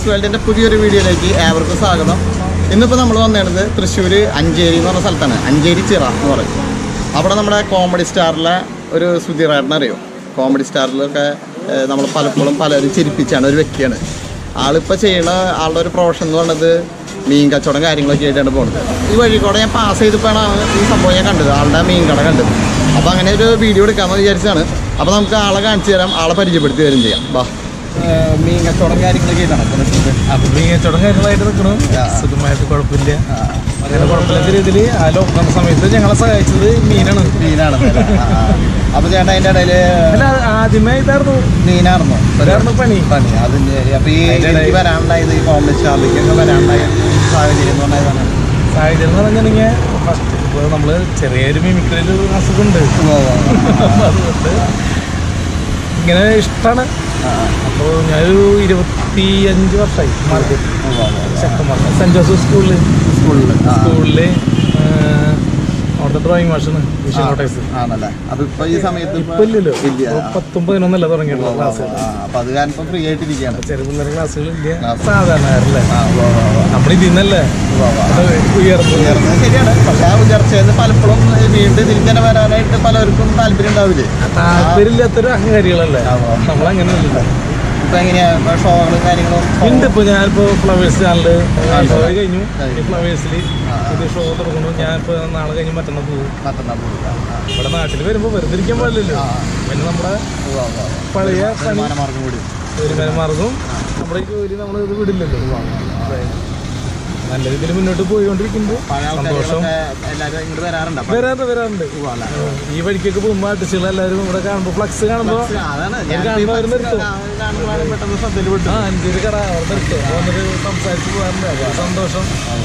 വേൾഡിൻ്റെ പുതിയൊരു വീഡിയോയിലേക്ക് ഏവർക്കും സ്വാഗതം ഇന്നിപ്പോൾ നമ്മൾ വന്നേണത് തൃശ്ശൂർ അഞ്ചേരി എന്ന് പറഞ്ഞ സ്ഥലത്താണ് അഞ്ചേരി ചിറ എന്ന് പറയും അവിടെ നമ്മുടെ കോമഡി സ്റ്റാറിലെ ഒരു സുധീറേട്ടനെ അറിയോ കോമഡി സ്റ്റാറിലൊക്കെ നമ്മൾ പലപ്പോഴും പലരും ചിരിപ്പിച്ചാണ് ഒരു വ്യക്തിയാണ് ആളിപ്പോൾ ചെയ്യണ ആളുടെ ഒരു പ്രൊഫഷൻ എന്ന് പറയുന്നത് മീൻ കച്ചവടം കാര്യങ്ങളൊക്കെ ആയിട്ടാണ് പോകുന്നത് ഈ വഴി കൂടെ ഞാൻ പാസ് ചെയ്തപ്പോഴാണ് ഈ സംഭവം ഞാൻ കണ്ടത് ആളുടെ മീൻ കട കണ്ടത് അപ്പോൾ അങ്ങനെ ഒരു വീഡിയോ എടുക്കാമെന്ന് വിചാരിച്ചാണ് അപ്പോൾ നമുക്ക് ആളെ കാണിച്ചു തരാം ആളെ പരിചയപ്പെടുത്തി വരും ചെയ്യാം ബാ മീൻ കച്ചവടം കാര്യങ്ങളൊക്കെ ആയിട്ടാണ് അപ്പൊ മീൻ കച്ചവടം കാര്യങ്ങളായിട്ട് നിൽക്കണു സുഖമായിട്ട് കുഴപ്പമില്ല അങ്ങനെ കുഴപ്പമില്ലാത്ത രീതിയിൽ ആ ലോക്ക്ഡൗൺ സമയത്ത് ഞങ്ങളെ സഹായിച്ചത് മീനാണ് മീനാണ് അപ്പോൾ ചേട്ടാ അതിൻ്റെ ഇടയിൽ അല്ല ആദ്യമേ ഇതായിരുന്നു മീനാർന്നോ ഇതായിരുന്നു പണി പണി അതിൻ്റെ അപ്പോൾ ഈ അതിൻ്റെ എനിക്ക് ഇടയിൽ- വരാനുണ്ടായത് ഈ കോമഡി സ്റ്റാറിലേക്കൊക്കെ വരാനുണ്ടായ സാഹചര്യം എന്ന് പറഞ്ഞതാണ് സാഹചര്യം എന്ന് പറഞ്ഞിട്ടുണ്ടെങ്കിൽ ഫസ്റ്റ് ഇപ്പോൾ നമ്മൾ ചെറിയൊരു മിമിക്രിയിൽ ഒരു അസുഖമുണ്ട് അപ്പൊ അതുകൊണ്ട് ഇങ്ങനെ ഇഷ്ടമാണ് അപ്പോൾ ഞാനൊരു ഇരുപത്തി അഞ്ച് വർഷമായി മാർക്കറ്റ് ശക്തമാണ് സെൻറ് ജോസഫ് സ്കൂളിൽ സ്കൂളിൽ സ്കൂളിൽ അവിടുത്തെ ഡ്രോയിങ് മാഷാണ് വിഷയം കോട്ടേഴ്സ് ആണല്ലേ അപ്പോൾ ഇപ്പോൾ ഈ സമയത്ത് ഇപ്പൊ ഇല്ലല്ലോ ഇല്ല ഇപ്പൊ പത്തും പതിനൊന്നല്ല തുടങ്ങിയിട്ടുള്ള ക്ലാസ് അപ്പോൾ അത് കാരണം ഇപ്പോൾ ഫ്രീ ആയിട്ടിരിക്കുകയാണ് ചെറിയ പിള്ളേരെ ക്ലാസ്സുകളില്ല Class. സാധാരണക്കാരല്ലേ ആ ഉവ്വ് ഉവ്വ് ഉവ്വ്. നമ്മൾ ഇതിൽ നിന്നല്ലേ ഉവ്വ് ഉവ്വ്. അത് ഉയർന്നു ഉയർന്നത് ശരിയാണ് പക്ഷെ ആ ഉയർച്ചയിൽ നിന്ന് പലപ്പോഴും വീണ്ടും തിരിച്ചനെ വരാനായിട്ട് പലർക്കും താല്പര്യം ഉണ്ടാവില്ലേ താല്പര്യമില്ലാത്തൊരു അഹങ്കാരികളല്ലേ ആ, ആ. നമ്മളങ്ങനെ ഇല്ലല്ലോ ഇപ്പൊ എങ്ങനെയാ ഷോകളും കാര്യങ്ങളും ഉണ്ട് ഇപ്പൊ ഞാനിപ്പോ ഫ്ലവേഴ്സ് ചാനല് ഷോ കഴിഞ്ഞു കഴിഞ്ഞു. ഈ ഫ്ലവേഴ്സിൽ ആ. ഇത് ഷോ തുടങ്ങുന്നു ഞാനിപ്പോ നാളെ കഴിഞ്ഞ് മറ്റന്നാൾ പോകും മറ്റന്നാൾ പോകാം. ആ. ഇവിടെ നാട്ടിൽ വരുമ്പോ വെറുതെ ഇരിക്കാൻ പാടില്ലല്ലോ ആ. പിന്നെ നമ്മുടെ ഉവ്വ് ഉവ്വ് ഉവ്വ്. പഴയ പണി വരുമാനമാർഗം കൂടി വരുമാന മാർഗവും നമ്മുടെ ഈ ജോലി നമ്മൾ ഇത് വിടില്ലല്ലോ അതെ. നല്ല രീതിയിൽ മുന്നോട്ട് പോയിക്കൊണ്ടിരിക്കുമ്പോൾ പഴയ സന്തോഷം ആൾക്കാരൊക്കെ എല്ലാവരും ഇങ്ങോട്ട് വരാറുണ്ട് അപ്പൊ വരാറുണ്ട് വരാറുണ്ട് ഉവ്വ് അല്ലേ? ഈ വഴിക്കൊക്കെ പോകുമ്പോൾ ആർട്ടിസ്റ്റുകൾ എല്ലാവരും ഇവിടെ കാണുമ്പോൾ ഫ്ലക്സ് കാണുമ്പോൾ അതാണ് ഞാൻ ഞാൻ കാണുമ്പോൾ അവര് നിർത്തും. കാണുമ്പോഴാണ് പെട്ടെന്ന് ശ്രദ്ധയിൽ വിട്ടു ആ അഞ്ചൊരു കട അവിടെ നിർത്തും വന്നിട്ട് സംസാരിച്ച് പോകാറുണ്ട് അപ്പൊ സന്തോഷം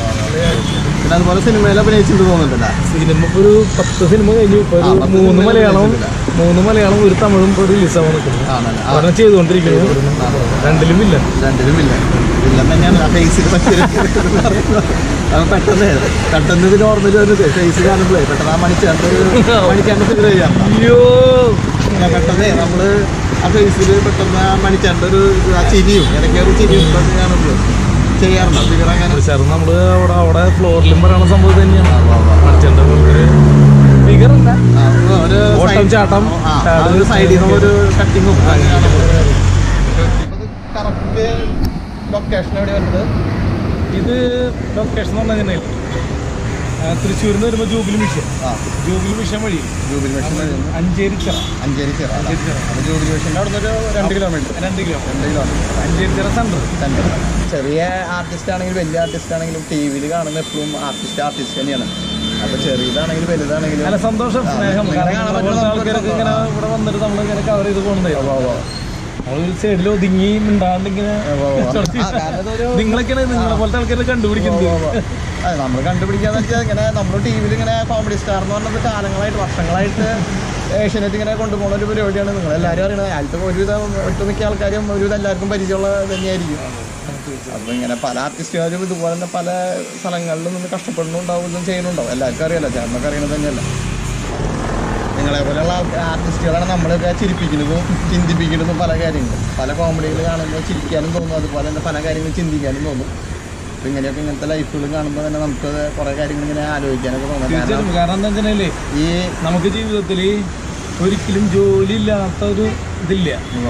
പിന്നെ അതുപോലെ സിനിമയിൽ അഭിനയിച്ചിട്ട് തോന്നുന്നുണ്ടല്ലേ സിനിമ ഇപ്പൊ ഒരു പത്ത് സിനിമ കഴിഞ്ഞു ഇപ്പൊ ഒരു ആ, പത്ത് മൂന്ന് സിനിമ മലയാളം കഴിഞ്ഞിട്ടില്ല. മൂന്ന് മലയാളം ഒരു തമിഴും ഇപ്പൊ റിലീസ് ആവാൻ നിൽക്കുന്നു ആണല്ലേ ആ, ഒരെണ്ണം ചെയ്തുകൊണ്ടിരിക്കുന്നു രണ്ടിലും ഇല്ല രണ്ടിലും ഇല്ല ഇല്ല തന്നെയാണ് ആ ഫേസിൽ പറ്റിയത് അത് പെട്ടെന്ന് പെട്ടെന്ന് ഇത് നോർമൽ വന്നത് ഫേസ് കാണുമ്പോഴേ പെട്ടെന്ന് ആ മണിച്ചാണ്ട് മണിച്ചാണ്ട് ഫിഗർ ചെയ്യാം അയ്യോ ഞാൻ പെട്ടെന്ന് നമ്മള് ആ ഫേസിൽ പെട്ടെന്ന് ആ മണിച്ചാണ്ട് ഒരു ഇത് ആ ചിരിയും ഇടയ്ക്ക് ഒരു ചിരിയും ഇതൊക്കെ കാണുമ്പോൾ ചെയ്യാറുണ്ട് ഫിഗർ അങ്ങനെ സാർ നമ്മള് അവിടെ അവിടെ ഫ്ലോറിലും പറയുന്ന സംഭവം തന്നെയാണ് ആ, ആ, ആ. മണിച്ചേട്ടൻ ഫിഗർ അല്ല ആ, ഒരു ഓട്ടം, side- ചാട്ടം, ആ, ആ, ചാടല്, ഒരു സൈഡിൽ നിന്ന് ഒരു കട്ടിങ്ങും കറക്റ്റ് ലൊക്കേഷൻ എവിടെ വരുന്നത് ഇത് ലൊക്കേഷൻ എന്ന് പറഞ്ഞാൽ തൃശ്ശൂരിൽ നിന്ന് വരുമ്പോൾ ജൂബിലി മിഷൻ ആ ജൂബിലി മിഷൻ വഴി ജൂബിലി മെഷീൻ വരുന്നത് അഞ്ചേരി ചിറ അഞ്ചേരി ചിറ അഞ്ചേരി ചിറ അപ്പോൾ ജൂബിലി മെഷീൻ്റെ അവിടെ നിന്ന് ഒരു രണ്ട് കിലോമീറ്റർ രണ്ട് കിലോ രണ്ട് കിലോമീറ്റർ അഞ്ചേരി ചിറ സെൻറ്റർ സെൻറ്റർ ചെറിയ ആർട്ടിസ്റ്റ് ആണെങ്കിലും വലിയ ആർട്ടിസ്റ്റ് ആണെങ്കിലും ടി വിയിൽ കാണുന്ന എപ്പോഴും ആർട്ടിസ്റ്റ് ആർട്ടിസ്റ്റ് തന്നെയാണ് അപ്പോൾ ചെറിയതാണെങ്കിലും വലുതാണെങ്കിലും നല്ല സന്തോഷം ആ, സ്നേഹം നിങ്ങളെ കാരണം കാണാൻ നമ്മളെ പറ്റുന്ന ആൾക്കാരൊക്കെ നമുക്ക് ഇങ്ങനെ ഇവിടെ വന്നിട്ട് നമ്മൾ ഇങ്ങനെ കവർ ചെയ്ത് പോകുന്നതേ നമ്മളൊരു സൈഡിൽ ഒതുങ്ങി മിണ്ടാണ്ട് ഇങ്ങനെ ആ, കാരണം ഇതൊരു നിങ്ങളൊക്കെയാണ് നിങ്ങളെ പോലത്തെ ആൾക്കാരെ കണ്ടുപിടിക്കുന്നത് നമ്മൾ കണ്ടുപിടിക്കാന്ന് വെച്ചാൽ ഇങ്ങനെ നമ്മൾ ടി വിയിൽ ഇങ്ങനെ കോമഡി സ്റ്റാർ എന്ന് പറഞ്ഞത് കാലങ്ങളായിട്ട് വർഷങ്ങളായിട്ട് ഏഷ്യനെറ്റ് ഇങ്ങനെ കൊണ്ടുപോകുന്ന ഒരു പരിപാടിയാണ് നിങ്ങൾ എല്ലാവരും അറിയണത് അതിലത്തെ ഒരുവിധം ഒട്ടുമിക്ക ആൾക്കാരും ഒരുവിധം എല്ലാവർക്കും പരിചയമുള്ള തന്നെയായിരിക്കും അപ്പോൾ ഇങ്ങനെ പല ആർട്ടിസ്റ്റുകാരും ഇതുപോലെ തന്നെ പല സ്ഥലങ്ങളിലും നിന്ന് കഷ്ടപ്പെടുന്നുണ്ടാവും ഇതും ചെയ്യുന്നുണ്ടാവും എല്ലാവർക്കും അറിയാലോ ചേട്ടനൊക്കെ അറിയണത് തന്നെയല്ല നിങ്ങളെ പോലെയുള്ള ആർട്ടിസ്റ്റുകളാണ് നമ്മളൊക്കെ ചിരിപ്പിക്കുന്നതും ചിന്തിപ്പിക്കുന്നതും പല കാര്യങ്ങളും പല കോമഡികൾ കാണുമ്പോൾ ചിരിക്കാനും തോന്നും അതുപോലെ തന്നെ പല കാര്യങ്ങളും ചിന്തിക്കാനും തോന്നും അപ്പോൾ ഇങ്ങനെയൊക്കെ ഇങ്ങനത്തെ ലൈഫുകൾ കാണുമ്പോൾ തന്നെ നമുക്ക് കുറേ കാര്യങ്ങൾ ഇങ്ങനെ ആലോചിക്കാനൊക്കെ തോന്നും കാരണം തീർച്ചയായിട്ടും കാരണം എന്താ വെച്ചാലേ ഈ നമുക്ക് ജീവിതത്തിൽ ഒരിക്കലും ജോലി ഇല്ലാത്ത ഒരു ഇതില്ല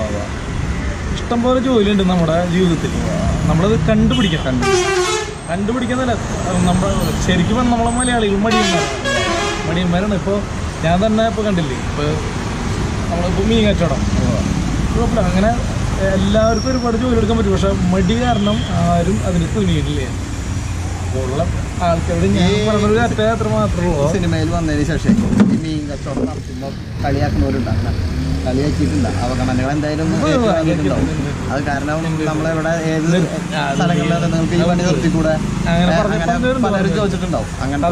ഇഷ്ടംപോലെ ജോലിയുണ്ട് നമ്മുടെ ജീവിതത്തിൽ നമ്മളത് കണ്ടുപിടിക്കണം കണ്ടു കണ്ടുപിടിക്കുന്നില്ല നമ്മൾ ശരിക്കും പറഞ്ഞാൽ നമ്മളെ മലയാളികൾ മടിയന്മാരാണ് മടിയന്മാരാണ് ഇപ്പോൾ ഞാൻ തന്നെ ഇപ്പോൾ കണ്ടില്ലേ ഇപ്പോൾ നമ്മളിപ്പോൾ മീൻ കച്ചവടം കുഴപ്പമില്ല അങ്ങനെ എല്ലാവർക്കും ഒരുപാട് ജോലി എടുക്കാൻ പറ്റും പക്ഷെ മടി കാരണം ആരും അതിന് തുനിയിട്ടില്ല അപ്പോൾ ഉള്ള ആൾക്കാരോട് ഞാൻ ഈ പറഞ്ഞൊരു അറ്റ അത്ര മാത്രമേ ഉള്ളൂ സിനിമയിൽ വന്നതിന് ശേഷം ഈ മീൻ കച്ചവടം നടത്തുമ്പോൾ കളിയാക്കുന്നവരുണ്ട് അങ്ങനെ കളിയാക്കിയിട്ടുണ്ട് അവഗണനകൾ എന്തായാലും ഒന്ന് ഉവ്വ് ഉവ്വ് ഏറ്റുവാങ്ങിയിട്ടുണ്ടാവും. അത് കാരണം നമ്മളെവിടെ ഏത് സ്ഥലങ്ങളിലാണ് നിങ്ങൾക്ക് ഈ പണി നിർത്തിക്കൂടെ അങ്ങനെ ഏ, പറഞ്ഞ് അങ്ങനെ പറഞ്ഞവരുണ്ട്, പലരും പറഞ്ഞവരുണ്ട്. ചോദിച്ചിട്ടുണ്ടാവും അങ്ങനത്തെ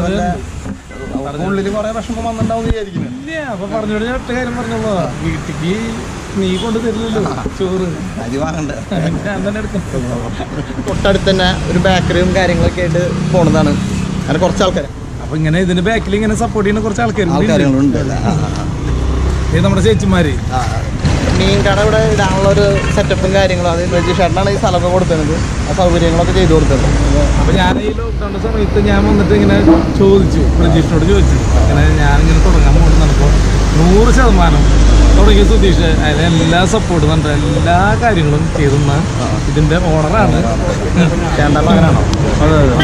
വല്ല ഉള്ളിൽ കുറെ വിഷമം വന്നിട്ടുണ്ടാവും വിചാരിക്കുന്നു ഇല്ല അപ്പൊ പറഞ്ഞോട് ഞാൻ ഒറ്റ കാര്യം പറഞ്ഞോളൂ വീട്ടിക്ക് നീ കൊണ്ട് തരില്ലല്ലോ ചോറ് അരി വാങ്ങണ്ട ഞാൻ തന്നെ എടുക്കും തൊട്ടടുത്ത് തന്നെ ഒരു ബേക്കറിയും കാര്യങ്ങളൊക്കെ ആയിട്ട് പോണതാണ് അങ്ങനെ കുറച്ച് ആൾക്കാർ അപ്പൊ ഇങ്ങനെ ഇതിന്റെ ബാക്കിൽ ഇങ്ങനെ സപ്പോർട്ട് ചെയ്യുന്ന കുറച്ച് ആൾക്കാർ ആൾക്കാരുകളുണ്ട് അല്ലേ? ആ, ആ, ഇത് നമ്മുടെ ചേച്ചിമാര് ആ. മീൻ കട ഇവിടെ ഇടാനുള്ള ഒരു സെറ്റപ്പും കാര്യങ്ങളും അത് രജിഷേട്ടനാണ് ഈ സ്ഥലമൊക്കെ കൊടുത്തത് ആ സൗകര്യങ്ങളൊക്കെ ചെയ്തു കൊടുത്തത് അപ്പൊ ഞാൻ ഈ ലോക്ക്ഡൌണിന്റെ സമയത്ത് ഞാൻ വന്നിട്ട് ഇങ്ങനെ ചോദിച്ചു പ്രജീഷിനോട് ചോദിച്ചു ഇങ്ങനെ ഞാനിങ്ങനെ തുടങ്ങാൻ പോകുന്നപ്പോൾ നൂറ് ശതമാനം തുടങ്ങിയ സുധീഷ് അതിലെ എല്ലാ സപ്പോർട്ടും ഉണ്ട് എല്ലാ കാര്യങ്ങളും ചെയ്തുന്ന ഇതിന്റെ ഓണറാണ് ചേട്ടൻ്റെ മകനാണോ അതെ അതെ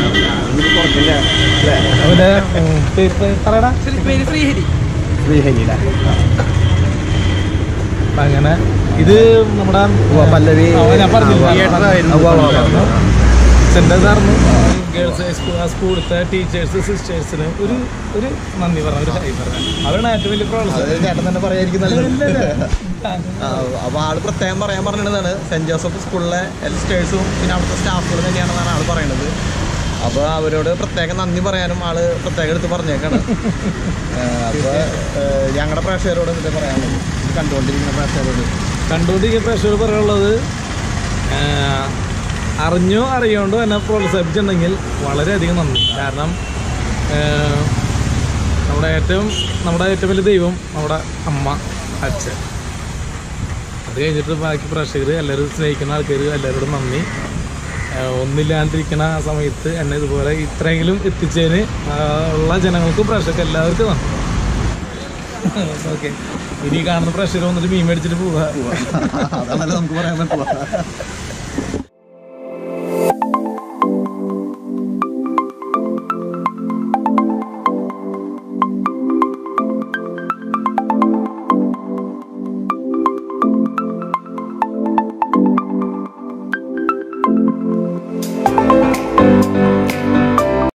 അവന്റെ ഉം, പേര് പറയടാ പേര് ശ്രീഹരി ശ്രീഹരിയിലെ അപ്പൊ അങ്ങനെ ഇത് നമ്മുടെ പല്ലവി ആ, ഞാൻ പറഞ്ഞില്ലേ തിയേറ്റർ ആയിരുന്നു. ഉവ്വ് ഉവ്വ് ഉവ്വ്. സെന്റേഴ്സായിരുന്നു ഗേൾസ് ആ സ്കൂളിലത്തെ ടീച്ചേഴ്സ് സിസ്റ്റേഴ്സിന് ഒരു ഒരു നന്ദി പറഞ്ഞു ഒരു ഹൈ പറഞ്ഞു അവരാണ് ഏറ്റവും വലിയ അത് പ്രോത്സാഹനം ചേട്ടൻ തന്നെ പറയായിരിക്കും നല്ലത് അപ്പൊ ആള് പ്രത്യേകം പറയാൻ പറഞ്ഞതാണ് സെന്റ് ജോസഫ് സ്കൂളിലെ സ്റ്റേഴ്സും പിന്നെ അവിടുത്തെ സ്റ്റാഫുകൾ തന്നെയാണെന്നാണ് ആള് പറയണത് അപ്പോൾ അവരോട് പ്രത്യേകം നന്ദി പറയാനും ആള് പ്രത്യേകം എടുത്ത് പറഞ്ഞേക്കാണ് അപ്പോൾ ഞങ്ങളുടെ പ്രേക്ഷകരോട് എന്താ പറയാനുള്ളത് ഇത് കണ്ടുകൊണ്ടിരിക്കുന്ന പ്രേക്ഷകരോട് കണ്ടുകൊണ്ടിരിക്കുന്ന പ്രേക്ഷകർ പറയാനുള്ളത് ആഹ്, അറിഞ്ഞോ അറിയാണ്ടോ എന്നെ പ്രോത്സാഹിപ്പിച്ചിട്ടുണ്ടെങ്കിൽ വളരെയധികം നന്ദി കാരണം ആഹ്, നമ്മുടെ ഏറ്റവും നമ്മുടെ ഏറ്റവും വലിയ ദൈവം നമ്മുടെ അമ്മ അച്ഛൻ അത് കഴിഞ്ഞിട്ട് ബാക്കി പ്രേക്ഷകർ എല്ലാവരും സ്നേഹിക്കുന്ന ആൾക്കാർ എല്ലാവരോടും നന്ദി ആഹ്, ഒന്നില്ലാണ്ടിരിക്കുന്ന ആ സമയത്ത് എന്നെ ഇതുപോലെ ഇത്രയെങ്കിലും എത്തിച്ചതിന് ആഹ്, ഉള്ള ജനങ്ങൾക്കും പ്രേക്ഷകർക്ക് എല്ലാവർക്കും നന്ദി ഓക്കെ ഇനി കാണുന്ന പ്രേക്ഷകർ വന്നിട്ട് മീൻ മേടിച്ചിട്ട് പോവുക അതാണല്ലോ നമുക്ക് പറയാൻ പറ്റുക